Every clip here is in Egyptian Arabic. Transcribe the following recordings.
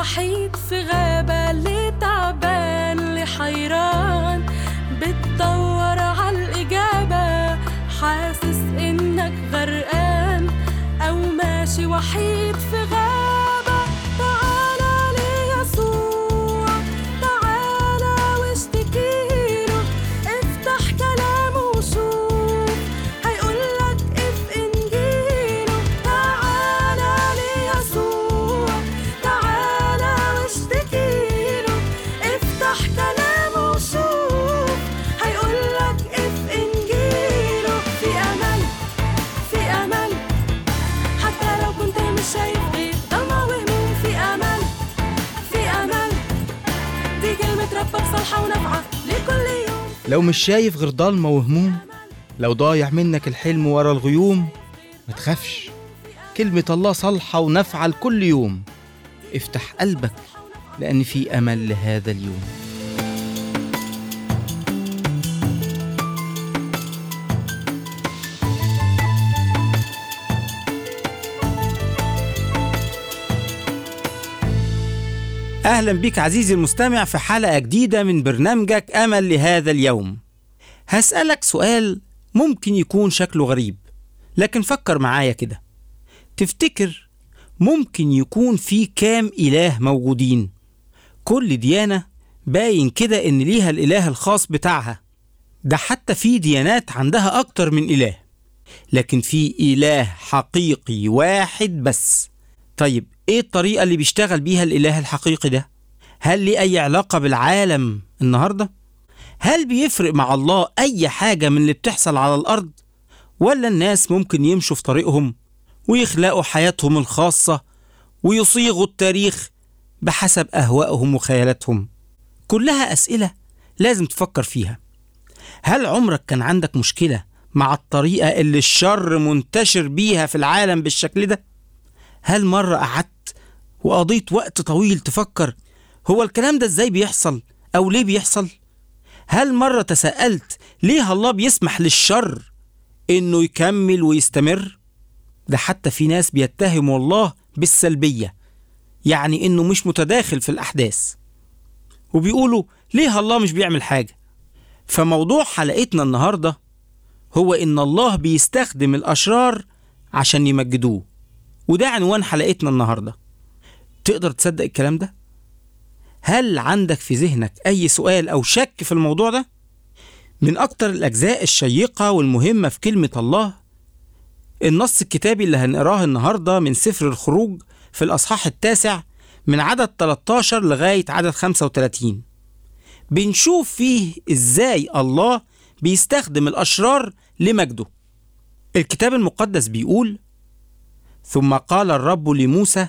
وحيد في غابة اللي تعبان اللي حيران بتدور عالإجابة حاسس إنك غرقان أو ماشي وحيد في غابة تعالى ليسوع تعالى واشتكيله افتح كلامه وشوف هيقولك اف انجيله تعالى ليسوع تعالى واشتكيله افتح كلامه وشوف هيقولك اف انجيله في امل في امل حتى لو كنت مش شايف غير ضلمة وهموم في امل في امل دي كلمة ربك صالحة ونافعة لكل يوم لو مش شايف غير ضلمة وهموم لو ضايع منك الحلم ورا الغيوم ما تخافش كلمة الله صالحة ونافعة لكل يوم افتح قلبك لأن في أمل لهذا اليوم أهلا بك عزيزي المستمع في حلقة جديدة من برنامجك أمل لهذا اليوم هسألك سؤال ممكن يكون شكله غريب لكن فكر معايا كده تفتكر ممكن يكون في كام إله موجودين كل ديانة باين كده إن ليها الإله الخاص بتاعها ده حتى في ديانات عندها أكتر من إله لكن في إله حقيقي واحد بس طيب إيه الطريقة اللي بيشتغل بيها الإله الحقيقي ده؟ هل ليه أي علاقة بالعالم النهاردة؟ هل بيفرق مع الله أي حاجة من اللي بتحصل على الأرض؟ ولا الناس ممكن يمشوا في طريقهم ويخلقوا حياتهم الخاصة ويصيغوا التاريخ بحسب أهوائهم وخيالاتهم؟ كلها أسئلة لازم تفكر فيها هل عمرك كان عندك مشكلة مع الطريقة اللي الشر منتشر بيها في العالم بالشكل ده؟ هل مرة قعدت وقضيت وقت طويل تفكر هو الكلام ده ازاي بيحصل أو ليه بيحصل؟ هل مرة تساءلت ليه الله بيسمح للشر إنه يكمل ويستمر؟ ده حتى في ناس بيتهموا الله بالسلبية يعني إنه مش متداخل في الأحداث وبيقولوا ليه الله مش بيعمل حاجة فموضوع حلقتنا النهاردة هو إن الله بيستخدم الأشرار عشان يمجدوه وده عنوان حلقتنا النهاردة تقدر تصدق الكلام ده؟ هل عندك في ذهنك أي سؤال أو شك في الموضوع ده؟ من أكتر الأجزاء الشيقة والمهمة في كلمة الله النص الكتابي اللي هنقراه النهاردة من سفر الخروج في الأصحاح التاسع من عدد 13 لغاية عدد 35 بنشوف فيه إزاي الله بيستخدم الأشرار لمجده الكتاب المقدس بيقول ثم قال الرب لموسى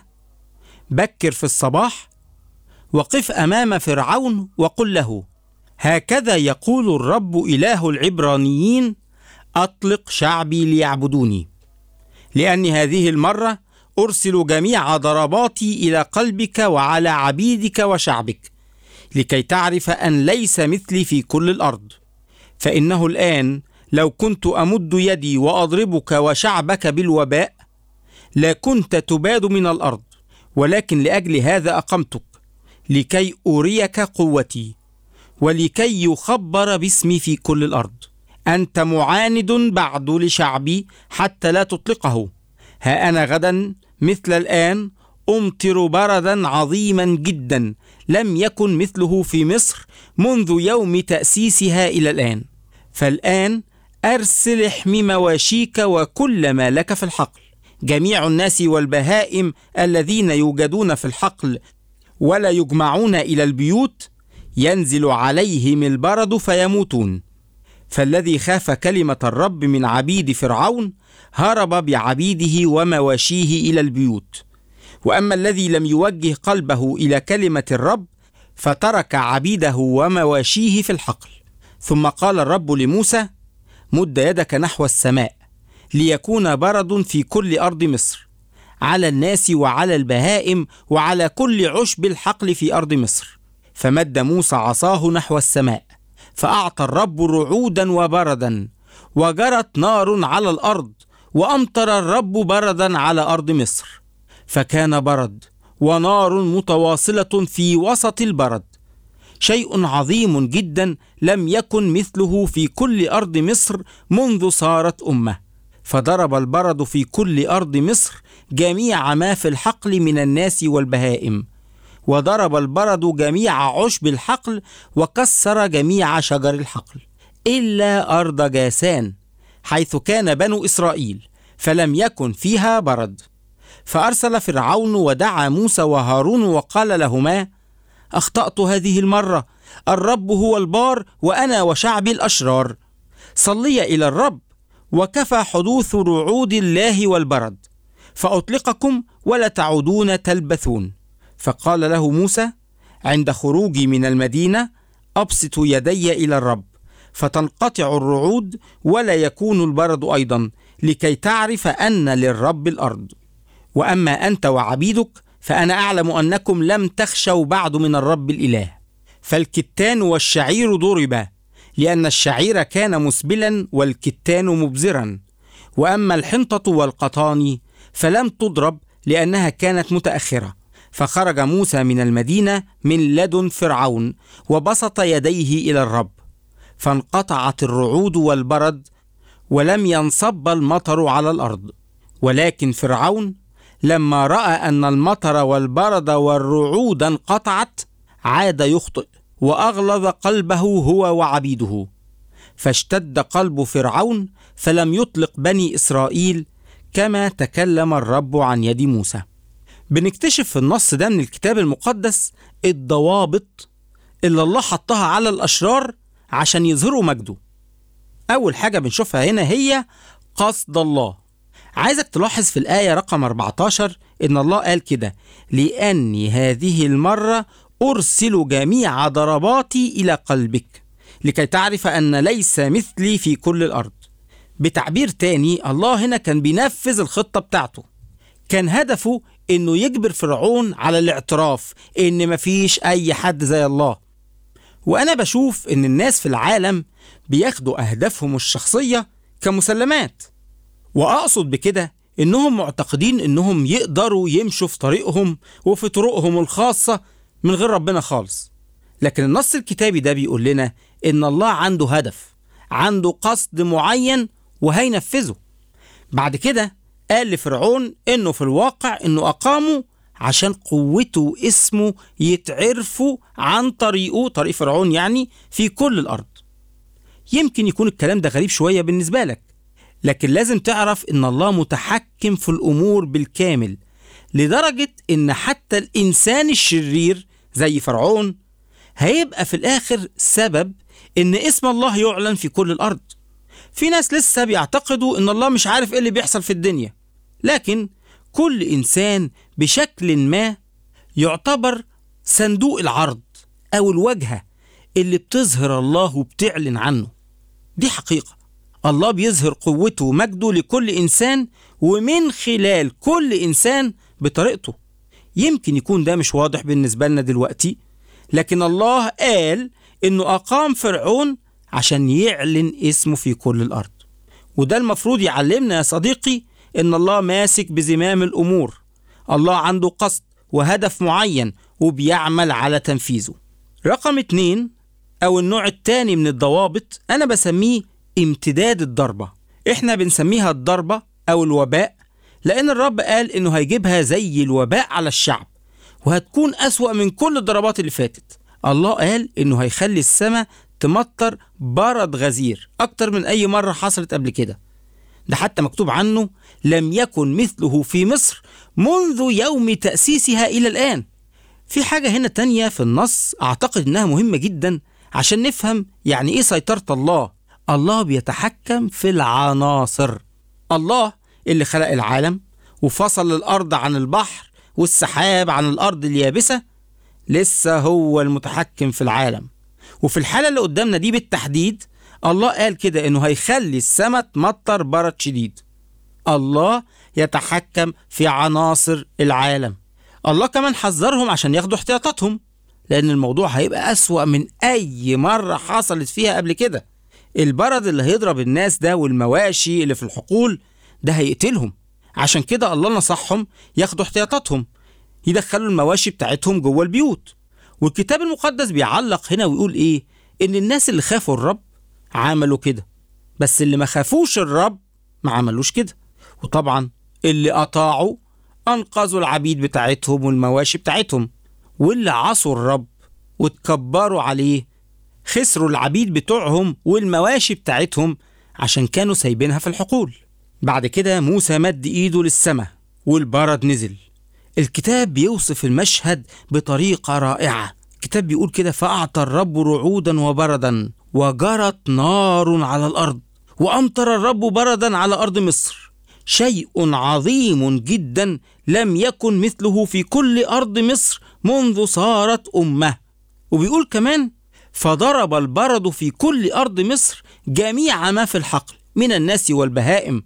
بكر في الصباح وقف امام فرعون وقل له هكذا يقول الرب اله العبرانيين اطلق شعبي ليعبدوني لاني هذه المره ارسل جميع ضرباتي الى قلبك وعلى عبيدك وشعبك لكي تعرف ان ليس مثلي في كل الارض فانه الان لو كنت امد يدي واضربك وشعبك بالوباء لا كنت تباد من الارض ولكن لاجل هذا اقمتك لكي اريك قوتي ولكي يخبر باسمي في كل الارض انت معاند بعد لشعبي حتى لا تطلقه ها انا غدا مثل الان امطر بردا عظيما جدا لم يكن مثله في مصر منذ يوم تاسيسها الى الان فالان ارسل احمي مواشيك وكل ما لك في الحقل جميع الناس والبهائم الذين يوجدون في الحقل ولا يجمعون الى البيوت ينزل عليهم البرد فيموتون فالذي خاف كلمه الرب من عبيد فرعون هرب بعبيده ومواشيه الى البيوت واما الذي لم يوجه قلبه الى كلمه الرب فترك عبيده ومواشيه في الحقل ثم قال الرب لموسى مد يدك نحو السماء ليكون برد في كل ارض مصر على الناس وعلى البهائم وعلى كل عشب الحقل في ارض مصر فمد موسى عصاه نحو السماء فاعطى الرب رعودا وبردا وجرت نار على الارض وامطر الرب بردا على ارض مصر فكان برد ونار متواصلة في وسط البرد شيء عظيم جدا لم يكن مثله في كل أرض مصر منذ صارت أمة فضرب البرد في كل أرض مصر جميع ما في الحقل من الناس والبهائم وضرب البرد جميع عشب الحقل وكسر جميع شجر الحقل إلا أرض جاسان حيث كان بنو إسرائيل فلم يكن فيها برد فأرسل فرعون ودعا موسى وهارون وقال لهما أخطأت هذه المرة الرب هو البار وأنا وشعبي الأشرار صلي إلى الرب وكفى حدوث رعود الله والبرد فأطلقكم ولا تعودون تلبثون فقال له موسى عند خروجي من المدينة أبسط يدي إلى الرب فتنقطع الرعود ولا يكون البرد أيضا لكي تعرف أن للرب الأرض وأما أنت وعبيدك فأنا أعلم أنكم لم تخشوا بعد من الرب الإله فالكتان والشعير ضربا لأن الشعير كان مسبلا والكتان مبزرا وأما الحنطة والقطان فلم تضرب لأنها كانت متأخرة فخرج موسى من المدينة من لدن فرعون وبسط يديه إلى الرب فانقطعت الرعود والبرد ولم ينصب المطر على الأرض ولكن فرعون لما رأى أن المطر والبرد والرعود انقطعت عاد يخطئ وأغلظ قلبه هو وعبيده فاشتد قلب فرعون فلم يطلق بني إسرائيل كما تكلم الرب عن يد موسى بنكتشف في النص ده من الكتاب المقدس الضوابط اللي الله حطها على الأشرار عشان يظهروا مجده أول حاجة بنشوفها هنا هي قصد الله عايزك تلاحظ في الآية رقم 14 إن الله قال كده لأني هذه المرة أرسل جميع ضرباتي إلى قلبك لكي تعرف أن ليس مثلي في كل الأرض بتعبير تاني الله هنا كان بينفذ الخطة بتاعته كان هدفه إنه يجبر فرعون على الاعتراف إن مفيش أي حد زي الله وأنا بشوف إن الناس في العالم بياخدوا أهدافهم الشخصية كمسلمات وأقصد بكده إنهم معتقدين إنهم يقدروا يمشوا في طريقهم وفي طرقهم الخاصة من غير ربنا خالص لكن النص الكتابي ده بيقول لنا إن الله عنده هدف عنده قصد معين وهينفذه بعد كده قال لفرعون إنه في الواقع إنه أقامه عشان قوته واسمه يتعرفوا عن طريقه طريق فرعون يعني في كل الأرض يمكن يكون الكلام ده غريب شوية بالنسبة لك لكن لازم تعرف ان الله متحكم في الامور بالكامل لدرجه ان حتى الانسان الشرير زي فرعون هيبقى في الاخر سبب ان اسم الله يعلن في كل الارض في ناس لسه بيعتقدوا ان الله مش عارف ايه اللي بيحصل في الدنيا لكن كل انسان بشكل ما يعتبر صندوق العرض او الواجهه اللي بتظهر الله وبتعلن عنه دي حقيقه الله بيظهر قوته ومجده لكل إنسان ومن خلال كل إنسان بطريقته يمكن يكون ده مش واضح بالنسبة لنا دلوقتي لكن الله قال إنه أقام فرعون عشان يعلن اسمه في كل الأرض وده المفروض يعلمنا يا صديقي إن الله ماسك بزمام الأمور الله عنده قصد وهدف معين وبيعمل على تنفيذه رقم اتنين أو النوع التاني من الضوابط أنا بسميه امتداد الضربة احنا بنسميها الضربة او الوباء لان الرب قال انه هيجيبها زي الوباء على الشعب وهتكون اسوأ من كل الضربات اللي فاتت الله قال انه هيخلي السماء تمطر برد غزير اكتر من اي مرة حصلت قبل كده ده حتى مكتوب عنه لم يكن مثله في مصر منذ يوم تأسيسها إلى الآن في حاجة هنا تانية في النص أعتقد إنها مهمة جدا عشان نفهم يعني إيه سيطرة الله الله بيتحكم في العناصر الله اللي خلق العالم وفصل الأرض عن البحر والسحاب عن الأرض اليابسة لسه هو المتحكم في العالم وفي الحالة اللي قدامنا دي بالتحديد الله قال كده إنه هيخلي السماء تمطر برد شديد الله يتحكم في عناصر العالم الله كمان حذرهم عشان ياخدوا احتياطاتهم لأن الموضوع هيبقى أسوأ من أي مرة حصلت فيها قبل كده البرد اللي هيضرب الناس ده والمواشي اللي في الحقول ده هيقتلهم عشان كده الله نصحهم ياخدوا احتياطاتهم يدخلوا المواشي بتاعتهم جوه البيوت والكتاب المقدس بيعلق هنا ويقول ايه ان الناس اللي خافوا الرب عملوا كده بس اللي ما خافوش الرب ما عملوش كده وطبعا اللي قطعوا انقذوا العبيد بتاعتهم والمواشي بتاعتهم واللي عصوا الرب واتكبروا عليه خسروا العبيد بتوعهم والمواشي بتاعتهم عشان كانوا سايبينها في الحقول بعد كده موسى مد ايده للسماء والبرد نزل الكتاب بيوصف المشهد بطريقة رائعة الكتاب بيقول كده فأعطى الرب رعودا وبردا وجرت نار على الأرض وأمطر الرب بردا على أرض مصر شيء عظيم جدا لم يكن مثله في كل أرض مصر منذ صارت أمة وبيقول كمان فضرب البرد في كل أرض مصر جميع ما في الحقل من الناس والبهائم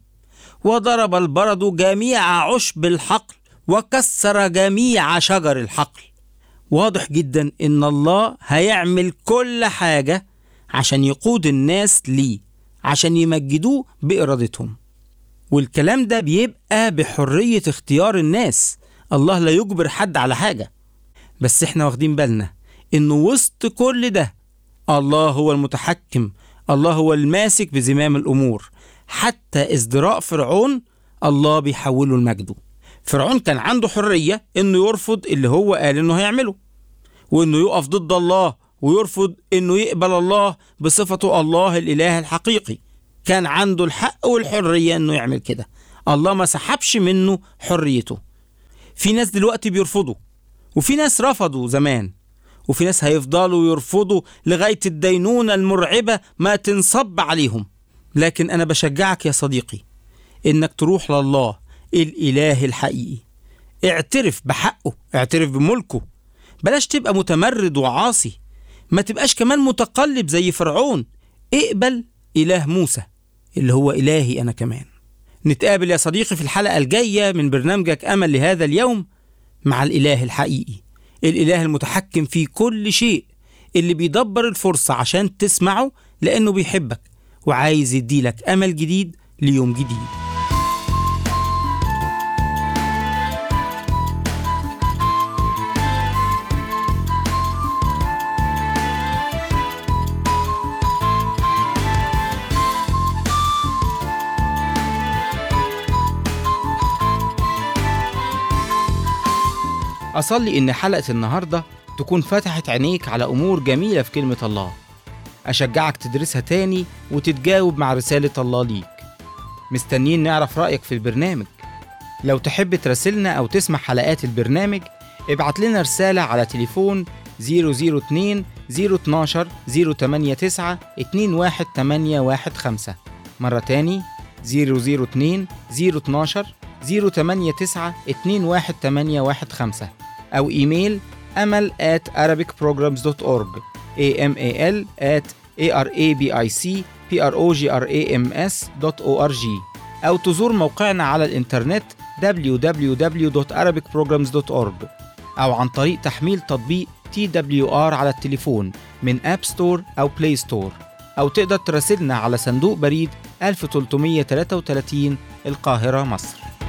وضرب البرد جميع عشب الحقل وكسر جميع شجر الحقل واضح جدا ان الله هيعمل كل حاجة عشان يقود الناس ليه عشان يمجدوه بإرادتهم والكلام ده بيبقى بحرية اختيار الناس الله لا يجبر حد على حاجة بس احنا واخدين بالنا انه وسط كل ده الله هو المتحكم الله هو الماسك بزمام الأمور حتى ازدراء فرعون الله بيحوله لمجده فرعون كان عنده حرية انه يرفض اللي هو قال انه هيعمله وانه يقف ضد الله ويرفض انه يقبل الله بصفته الله الاله الحقيقي كان عنده الحق والحرية انه يعمل كده الله ما سحبش منه حريته في ناس دلوقتي بيرفضوا وفي ناس رفضوا زمان وفي ناس هيفضلوا يرفضوا لغاية الدينونة المرعبة ما تنصب عليهم لكن أنا بشجعك يا صديقي إنك تروح لله الإله الحقيقي اعترف بحقه اعترف بملكه بلاش تبقى متمرد وعاصي ما تبقاش كمان متقلب زي فرعون اقبل إله موسى اللي هو إلهي أنا كمان نتقابل يا صديقي في الحلقة الجاية من برنامجك أمل لهذا اليوم مع الإله الحقيقي الإله المتحكم في كل شيء اللي بيدبر الفرصة عشان تسمعه لأنه بيحبك وعايز يديلك أمل جديد ليوم جديد أصلي إن حلقة النهاردة تكون فتحت عينيك على أمور جميلة في كلمة الله أشجعك تدرسها تاني وتتجاوب مع رسالة الله ليك مستنيين نعرف رأيك في البرنامج لو تحب تراسلنا أو تسمع حلقات البرنامج ابعت لنا رسالة على تليفون 002 012 089 21815 مرة تاني 002 012 089 21815 أو إيميل أمل at arabicprograms.org amal at arabicprograms.org أو تزور موقعنا على الإنترنت www.arabicprograms.org أو عن طريق تحميل تطبيق TWR على التليفون من أب ستور أو بلاي ستور أو تقدر تراسلنا على صندوق بريد 1333 القاهرة مصر